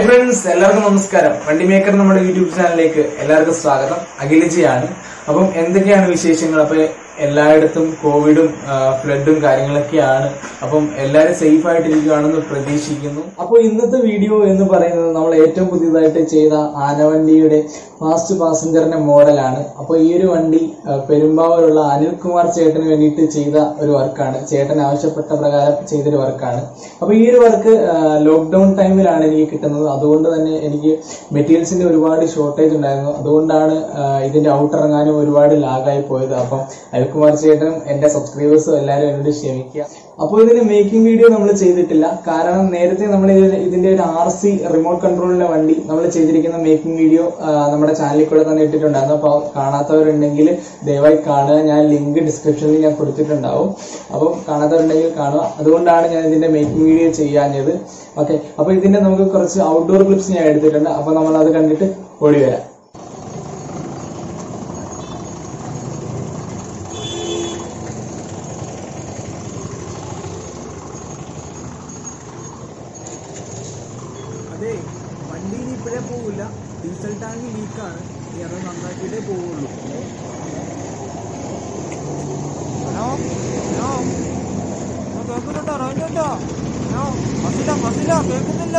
friends എല്ലാവർക്കും നമസ്കാരം വണ്ടി മേക്കർ നമ്മുടെ യൂട്യൂബ് ചാനലിലേക്ക് എല്ലാവർക്കും സ്വാഗതം അഖിലജിയാണ് അപ്പം എന്തൊക്കെയാണ് വിശേഷങ്ങൾ അപ്പൊ എല്ലായിടത്തും കോവിഡും ആ, ഫ്ലഡും കാര്യങ്ങളൊക്കെയാണ് അപ്പം എല്ലാവരും സേഫ് ആയിട്ടിരിക്കുകയാണെന്ന് പ്രതീക്ഷിക്കുന്നു അപ്പോൾ ഇന്നത്തെ വീഡിയോ എന്ന് പറയുന്നത് നമ്മൾ ഏറ്റവും പുതിയതായിട്ട് ചെയ്ത ആനവണ്ടിയുടെ ഫാസ്റ്റ് പാസഞ്ചറിന്റെ മോഡലാണ് അപ്പോൾ ഈ ഒരു വണ്ടി ആ, പെരുമ്പാവൂരുള്ള അനിൽകുമാർ ചേട്ടന് വേണ്ടിയിട്ട് ചെയ്ത ഒരു വർക്കാണ് ചേട്ടൻ ആവശ്യപ്പെട്ട പ്രകാരം ചെയ്തൊരു വർക്കാണ് അപ്പോൾ ഈ ഒരു വർക്ക് ലോക്ക്ഡൌൺ ടൈമിലാണ് എനിക്ക് കിട്ടുന്നത് അതുകൊണ്ട് തന്നെ എനിക്ക് മെറ്റീരിയൽസിന്റെ ഒരുപാട് ഷോർട്ടേജ് ഉണ്ടായിരുന്നു അതുകൊണ്ടാണ് ആ, ഇതിന്റെ ഔട്ട് ഇറങ്ങാനും ഒരുപാട് ലാഗായി പോയത് അപ്പം അനിൽകുമാർ ചേട്ടനും എന്റെ സബ്സ്ക്രൈബേഴ്സും എല്ലാവരും എന്നോട് ക്ഷമിക്കുക അപ്പോൾ ഇതിന്റെ മേക്കിംഗ് വീഡിയോ നമ്മൾ ചെയ്തിട്ടില്ല കാരണം നേരത്തെ നമ്മൾ ഇതിന്റെ ഒരു ആർ സി റിമോട്ട് കൺട്രോളിന്റെ വണ്ടി നമ്മൾ ചെയ്തിരിക്കുന്ന മേക്കിംഗ് വീഡിയോ നമ്മുടെ ചാനലിൽ കൂടെ തന്നെ ഇട്ടിട്ടുണ്ടായിരുന്നു അപ്പോൾ കാണാത്തവരുണ്ടെങ്കിൽ ദയവായി കാണുക ഞാൻ ലിങ്ക് ഡിസ്ക്രിപ്ഷനിൽ ഞാൻ കൊടുത്തിട്ടുണ്ടാവും അപ്പം കാണാത്തവരുണ്ടെങ്കിൽ കാണുക അതുകൊണ്ടാണ് ഞാൻ ഇതിന്റെ മേക്കിംഗ് വീഡിയോ ചെയ്യാഞ്ഞത് ഓക്കെ അപ്പോൾ ഇതിന്റെ നമുക്ക് കുറച്ച് ഔട്ട്ഡോർ ക്ലിപ്സ് ഞാൻ എടുത്തിട്ടുണ്ട് അപ്പോൾ നമ്മൾ അത് കണ്ടിട്ട് ഓടി വരാം അതെ വണ്ടി ഇനി ഇപ്പോഴേ പോകില്ല ഡീസൽ ടാങ്ക് ലീക്കാണ് നീ അത് നന്നാക്കിയിട്ടേ പോവുള്ളൂ ഹലോ ഹലോ ആ, കേൾക്കുന്നുണ്ടോ റേഞ്ചുണ്ടോ ഹലോ ബസ്സില്ല ബസ്സില്ല കേൾക്കുന്നില്ല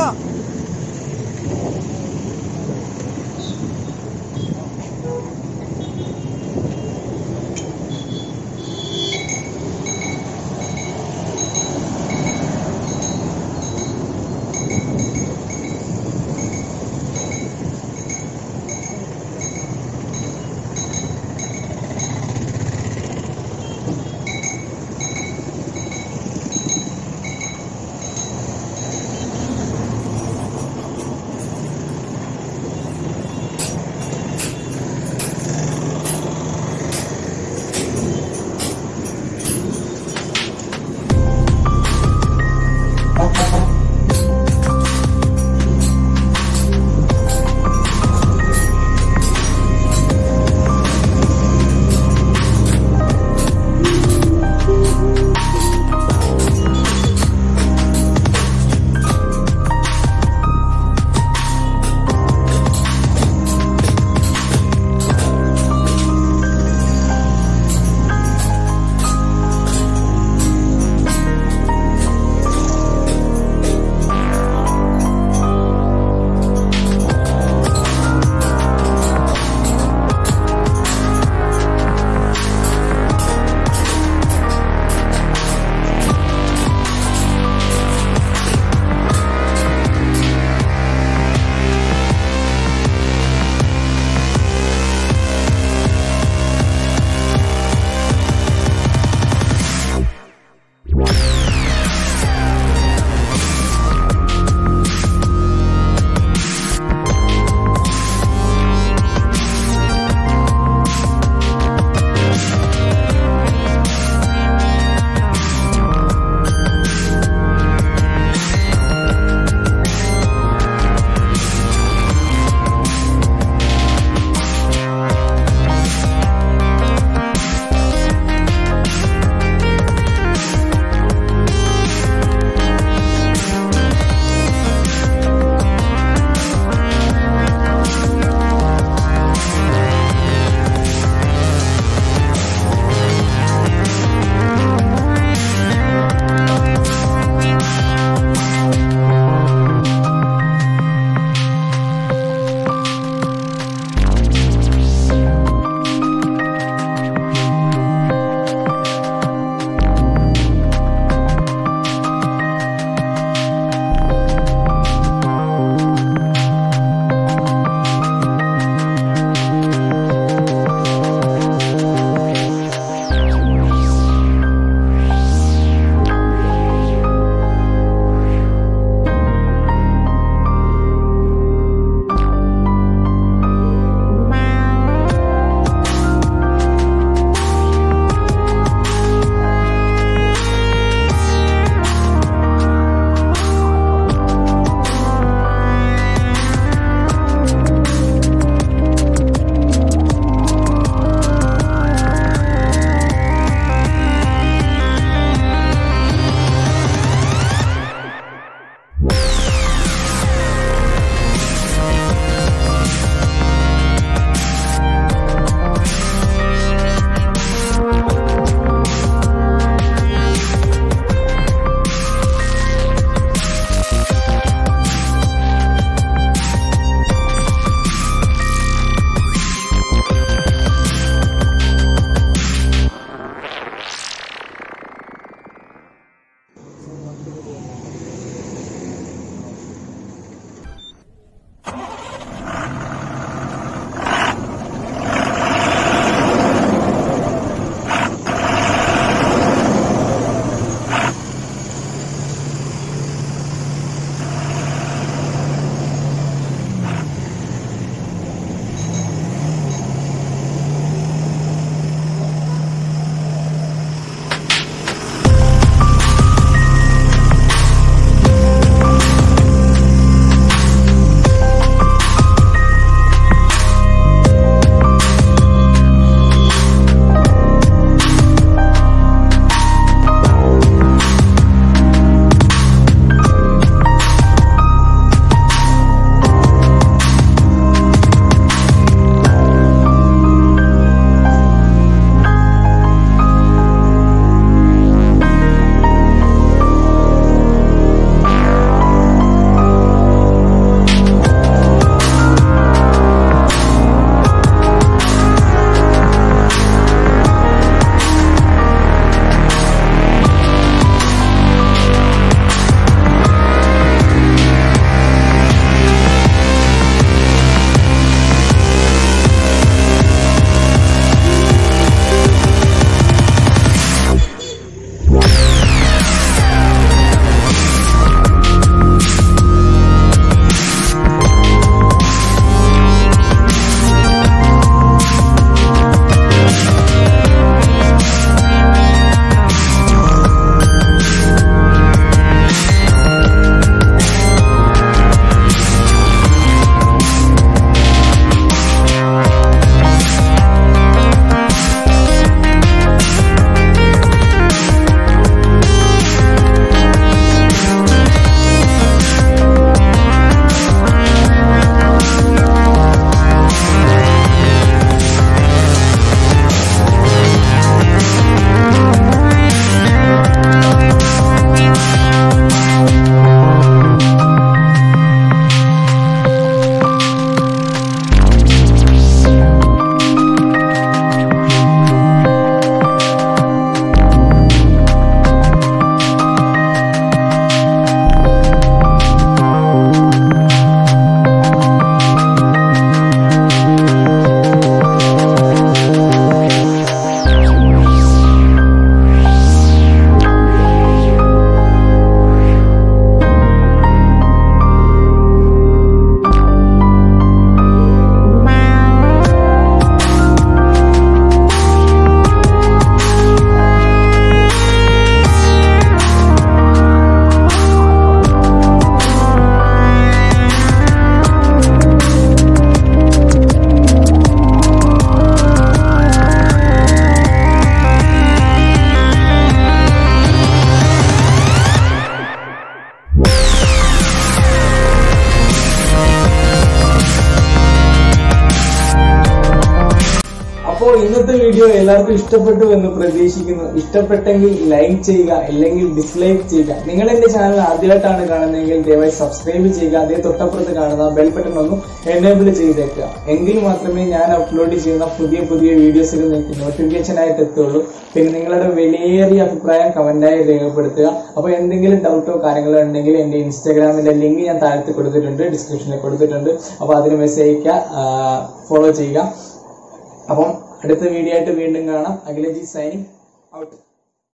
ഇന്നത്തെ വീഡിയോ എല്ലാവർക്കും ഇഷ്ടപ്പെട്ടു എന്ന് പ്രതീക്ഷിക്കുന്നു ഇഷ്ടപ്പെട്ടെങ്കിൽ ലൈക്ക് ചെയ്യുക അല്ലെങ്കിൽ ഡിസ്ലൈക്ക് ചെയ്യുക നിങ്ങൾ എന്റെ ചാനൽ ആദ്യമായിട്ടാണ് കാണുന്നതെങ്കിൽ ദയവായി സബ്സ്ക്രൈബ് ചെയ്യുക അതേ തൊട്ടപ്പുറത്ത് കാണുന്ന ബെൽ ബട്ടൺ ഒന്ന് എനേബിൾ ചെയ്തേക്കുക എങ്കിൽ മാത്രമേ ഞാൻ അപ്ലോഡ് ചെയ്യുന്ന പുതിയ പുതിയ വീഡിയോസുകൾ നിങ്ങൾക്ക് നോട്ടിഫിക്കേഷൻ ആയിട്ട് എത്തുള്ളൂ പിന്നെ നിങ്ങളുടെ വിലയേറിയ അഭിപ്രായം കമന്റായി രേഖപ്പെടുത്തുക അപ്പോൾ എന്തെങ്കിലും ഡൗട്ടോ കാര്യങ്ങളോ ഉണ്ടെങ്കിൽ എന്റെ ഇൻസ്റ്റാഗ്രാമിന്റെ ലിങ്ക് ഞാൻ താഴത്ത് കൊടുത്തിട്ടുണ്ട് ഡിസ്ക്രിപ്ഷനിൽ കൊടുത്തിട്ടുണ്ട് അപ്പോൾ അതിന് മെസ്സേജ് അയക്കുക ഫോളോ ചെയ്യുക അപ്പം അടുത്ത വീഡിയോ ആയിട്ട് വീണ്ടും കാണാം അഖിലജി സൈനിങ് ഔട്ട്